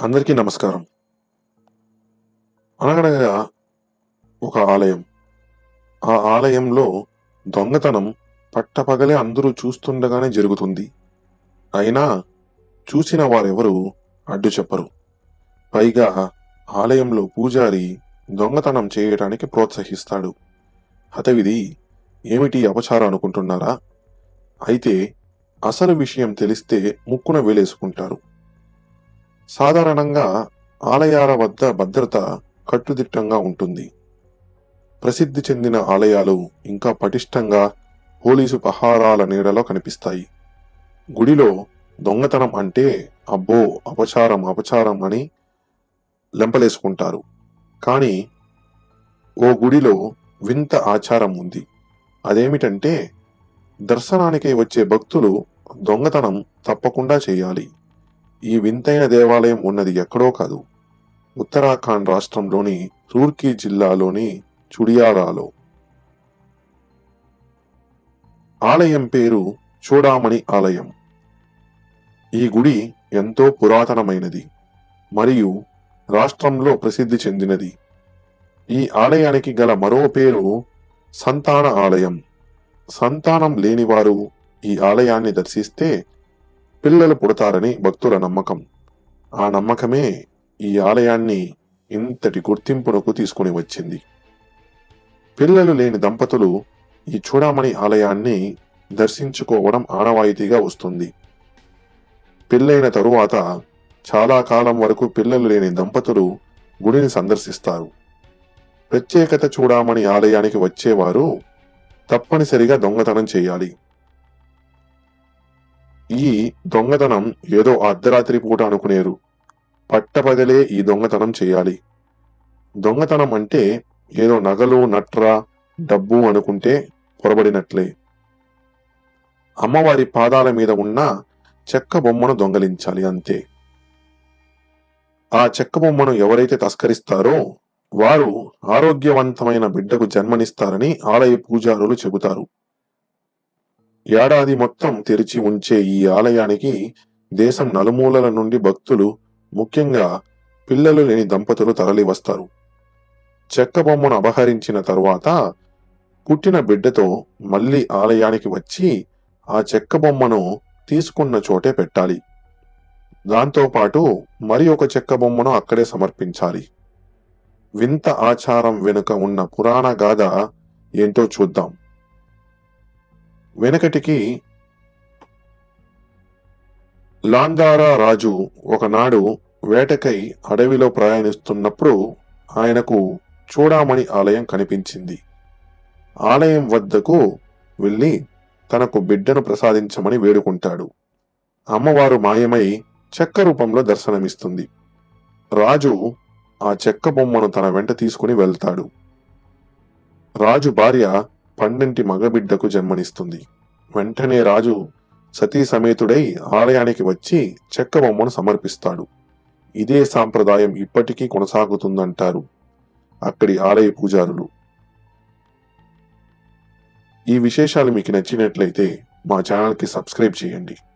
అందరికీ నమస్కారం అనగనగా ఒక ఆలయం ఆ ఆలయంలో దొంగతనం పట్టపగలే అందరూ చూస్తుండగానే జరుగుతుంది అయినా చూసిన వారెవరూ అడ్డు చెప్పరు పైగా ఆలయంలో పూజారి దొంగతనం చేయటానికి ప్రోత్సహిస్తాడు హతవిధి ఏమిటి అపచారం అనుకుంటున్నారా అయితే అసలు విషయం తెలిస్తే ముక్కున వేలేసుకుంటారు సాధారణంగా ఆలయాల వద్ద భద్రత కట్టుదిట్టంగా ఉంటుంది ప్రసిద్ధి చెందిన ఆలయాలు ఇంకా పటిష్టంగా పోలీసు పహారాల నీడలో కనిపిస్తాయి గుడిలో దొంగతనం అంటే అబ్బో అపచారం అపచారం అని లెంపలేసుకుంటారు కానీ ఓ గుడిలో వింత ఆచారం ఉంది అదేమిటంటే దర్శనానికి వచ్చే భక్తులు దొంగతనం తప్పకుండా చేయాలి ఈ వింతైన దేవాలయం ఉన్నది ఎక్కడో కాదు ఉత్తరాఖండ్ రాష్ట్రంలోని రూర్కీ జిల్లాలోని చుడియారాలో ఆలయం పేరు చూడామణి ఆలయం ఈ గుడి ఎంతో పురాతనమైనది మరియు రాష్ట్రంలో ప్రసిద్ధి చెందినది ఈ ఆలయానికి గల మరో పేరు సంతాన ఆలయం సంతానం లేనివారు ఈ ఆలయాన్ని దర్శిస్తే పిల్లలు పుడతారని భక్తుల నమ్మకం ఆ నమ్మకమే ఈ ఆలయాన్ని ఇంతటి గుర్తింపునకు తీసుకుని వచ్చింది పిల్లలు లేని దంపతులు ఈ చూడమణి ఆలయాన్ని దర్శించుకోవడం ఆనవాయితీగా వస్తుంది పెళ్ళైన తరువాత చాలా కాలం వరకు పిల్లలు లేని దంపతులు గుడిని సందర్శిస్తారు ప్రత్యేకత చూడమణి ఆలయానికి వచ్చేవారు తప్పనిసరిగా దొంగతనం చేయాలి ఈ దొంగతనం ఏదో అర్ధరాత్రి పూట అనుకునేరు పట్టపగలే ఈ దొంగతనం చేయాలి దొంగతనం అంటే ఏదో నగలు నట్ర డబ్బు అనుకుంటే పొరబడినట్లే అమ్మవారి పాదాల మీద ఉన్న చెక్క బొమ్మను దొంగలించాలి అంతే ఆ చెక్క బొమ్మను ఎవరైతే తస్కరిస్తారో వారు ఆరోగ్యవంతమైన బిడ్డకు జన్మనిస్తారని ఆలయ పూజారులు చెబుతారు ఏడాది మొత్తం తెరిచి ఉంచే ఈ ఆలయానికి దేశం నలుమూలల నుండి భక్తులు ముఖ్యంగా పిల్లలు లేని దంపతులు తరలి వస్తారు చెక్క బొమ్మను అపహరించిన తరువాత పుట్టిన బిడ్డతో మళ్ళీ ఆలయానికి వచ్చి ఆ చెక్క బొమ్మను తీసుకున్న చోటే పెట్టాలి దాంతో పాటు మరి ఒక చెక్క బొమ్మను అక్కడే సమర్పించాలి వింత ఆచారం వెనుక ఉన్న పురాణ గాథ ఏంటో చూద్దాం వెనకటికి లాంగారా రాజు ఒకనాడు వేటకై అడవిలో ప్రయాణిస్తున్నప్పుడు ఆయనకు చూడామణి ఆలయం కనిపించింది ఆలయం వద్దకు వెళ్ళి తనకు బిడ్డను ప్రసాదించమని వేడుకుంటాడు అమ్మవారు మాయమై చెక్క రూపంలో దర్శనమిస్తుంది రాజు ఆ చెక్క బొమ్మను తన వెంట తీసుకుని వెళ్తాడు రాజు భార్య పండంటి మగబిడ్డకు జన్మనిస్తుంది వెంటనే రాజు సతీ సమేతుడై ఆలయానికి వచ్చి చెక్క బొమ్మను సమర్పిస్తాడు ఇదే సాంప్రదాయం ఇప్పటికీ కొనసాగుతుందంటారు అక్కడి ఆలయ పూజారులు ఈ విశేషాలు మీకు నచ్చినట్లయితే మా ఛానల్కి సబ్స్క్రైబ్ చేయండి